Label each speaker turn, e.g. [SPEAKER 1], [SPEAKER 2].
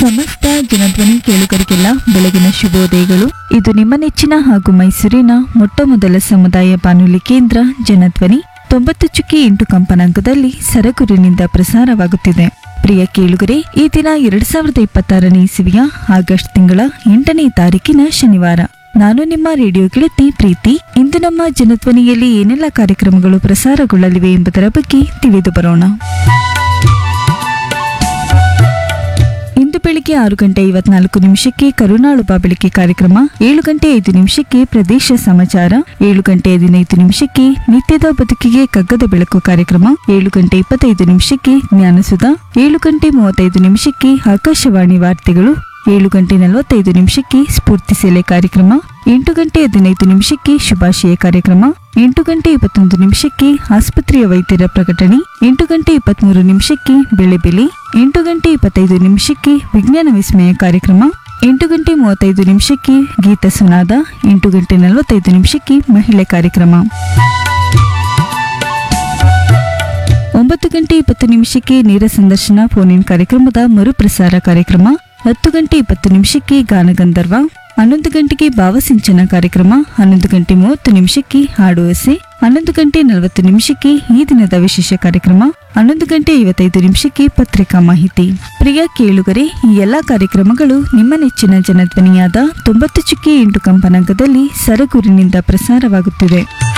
[SPEAKER 1] ಸಮಸ್ತ ಜನಧ್ವನಿ ಕೇಳುಗರಿಗೆಲ್ಲ ಬೆಳಗಿನ ಶುಭೋದಯಗಳು ಇದು ನಿಮ್ಮ ನೆಚ್ಚಿನ ಹಾಗೂ ಮೈಸೂರಿನ ಮೊಟ್ಟ ಮೊದಲ ಸಮುದಾಯ ಬಾನುಲಿ ಕೇಂದ್ರ ಜನಧ್ವನಿ ತೊಂಬತ್ತು ಚುಕ್ಕಿ ಎಂಟು ಕಂಪನಾಂಕದಲ್ಲಿ ಸರಗೂರಿನಿಂದ ಪ್ರಸಾರವಾಗುತ್ತಿದೆ ಪ್ರಿಯ ಕೇಳುಗರೆ ಈ ದಿನ ಎರಡ್ ಸಾವಿರದ ಇಪ್ಪತ್ತಾರನೇ ಇಸವಿಯ ಆಗಸ್ಟ್ ತಿಂಗಳ ಎಂಟನೇ ತಾರೀಕಿನ ಶನಿವಾರ ನಾನು ನಿಮ್ಮ ರೇಡಿಯೋ ಗೆಳತಿ ಪ್ರೀತಿ ಇಂದು ನಮ್ಮ ಜನಧ್ವನಿಯಲ್ಲಿ ಏನೆಲ್ಲ ಕಾರ್ಯಕ್ರಮಗಳು ಪ್ರಸಾರಗೊಳ್ಳಲಿವೆ ಎಂಬುದರ ಬಗ್ಗೆ ತಿಳಿದು ಬರೋಣ ಇಂದು ಬೆಳಿಗ್ಗೆ ಆರು ಗಂಟೆ ಐವತ್ನಾಲ್ಕು ನಿಮಿಷಕ್ಕೆ ಕರುನಾಳು ಬಾಬಳಿಕೆ ಕಾರ್ಯಕ್ರಮ ಏಳು ಗಂಟೆ ಐದು ನಿಮಿಷಕ್ಕೆ ಪ್ರದೇಶ ಸಮಾಚಾರ ಏಳು ಗಂಟೆ ಹದಿನೈದು ನಿಮಿಷಕ್ಕೆ ನಿತ್ಯದ ಬದುಕಿಗೆ ಕಗ್ಗದ ಬೆಳಕು ಕಾರ್ಯಕ್ರಮ ಏಳು ಗಂಟೆ ಇಪ್ಪತ್ತೈದು ನಿಮಿಷಕ್ಕೆ ಜ್ಞಾನಸುಧ ಏಳು ಗಂಟೆ ಮೂವತ್ತೈದು ನಿಮಿಷಕ್ಕೆ ಆಕಾಶವಾಣಿ ವಾರ್ತೆಗಳು ಏಳು ಗಂಟೆ ನಲವತ್ತೈದು ನಿಮಿಷಕ್ಕೆ ಸ್ಫೂರ್ತಿ ಸೆಲೆ ಕಾರ್ಯಕ್ರಮ ಎಂಟು ಗಂಟೆ ಹದಿನೈದು ನಿಮಿಷಕ್ಕೆ ಶುಭಾಶಯ ಕಾರ್ಯಕ್ರಮ ಎಂಟು ಗಂಟೆ ಇಪ್ಪತ್ತೊಂದು ನಿಮಿಷಕ್ಕೆ ಆಸ್ಪತ್ರೆಯ ವೈದ್ಯರ ಪ್ರಕಟಣೆ ಎಂಟು ಗಂಟೆ ಇಪ್ಪತ್ಮೂರು ನಿಮಿಷಕ್ಕೆ ಬೆಳೆ ಬೆಲೆ ಎಂಟು ಗಂಟೆ ಇಪ್ಪತ್ತೈದು ನಿಮಿಷಕ್ಕೆ ವಿಜ್ಞಾನ ವಿಸ್ಮಯ ಕಾರ್ಯಕ್ರಮ ಎಂಟು ಗಂಟೆ ಮೂವತ್ತೈದು ನಿಮಿಷಕ್ಕೆ ಗೀತ ಸುನಾದ ಎಂಟು ಗಂಟೆ ನಲವತ್ತೈದು ನಿಮಿಷಕ್ಕೆ ಮಹಿಳೆ ಕಾರ್ಯಕ್ರಮ ಒಂಬತ್ತು ಗಂಟೆ ಇಪ್ಪತ್ತು ನಿಮಿಷಕ್ಕೆ ನೇರ ಸಂದರ್ಶನ ಫೋನ್ ಇನ್ ಕಾರ್ಯಕ್ರಮದ ಮರುಪ್ರಸಾರ ಕಾರ್ಯಕ್ರಮ ಹತ್ತು ಗಂಟೆ ಇಪ್ಪತ್ತು ನಿಮಿಷಕ್ಕೆ ಗಾನಗಂಧರ್ವ ಹನ್ನೊಂದು ಗಂಟೆಗೆ ಭಾವಸಿಂಚನ ಕಾರ್ಯಕ್ರಮ ಹನ್ನೊಂದು ಗಂಟೆ ಮೂವತ್ತು ನಿಮಿಷಕ್ಕೆ ಹಾಡು ಹಸೆ ಹನ್ನೊಂದು ಗಂಟೆ ನಲವತ್ತು ನಿಮಿಷಕ್ಕೆ ಈ ದಿನದ ವಿಶೇಷ ಕಾರ್ಯಕ್ರಮ ಹನ್ನೊಂದು ಗಂಟೆ ಐವತ್ತೈದು ನಿಮಿಷಕ್ಕೆ ಪತ್ರಿಕಾ ಮಾಹಿತಿ ಪ್ರಿಯ ಕೇಳುಗರೆ ಈ ಎಲ್ಲಾ ಕಾರ್ಯಕ್ರಮಗಳು ನಿಮ್ಮ ನೆಚ್ಚಿನ ಜನಧ್ವನಿಯಾದ ತೊಂಬತ್ತು ಚುಕ್ಕಿ ಎಂಟು ಕಂಪನಾಂಕದಲ್ಲಿ ಸರಗೂರಿನಿಂದ ಪ್ರಸಾರವಾಗುತ್ತಿದೆ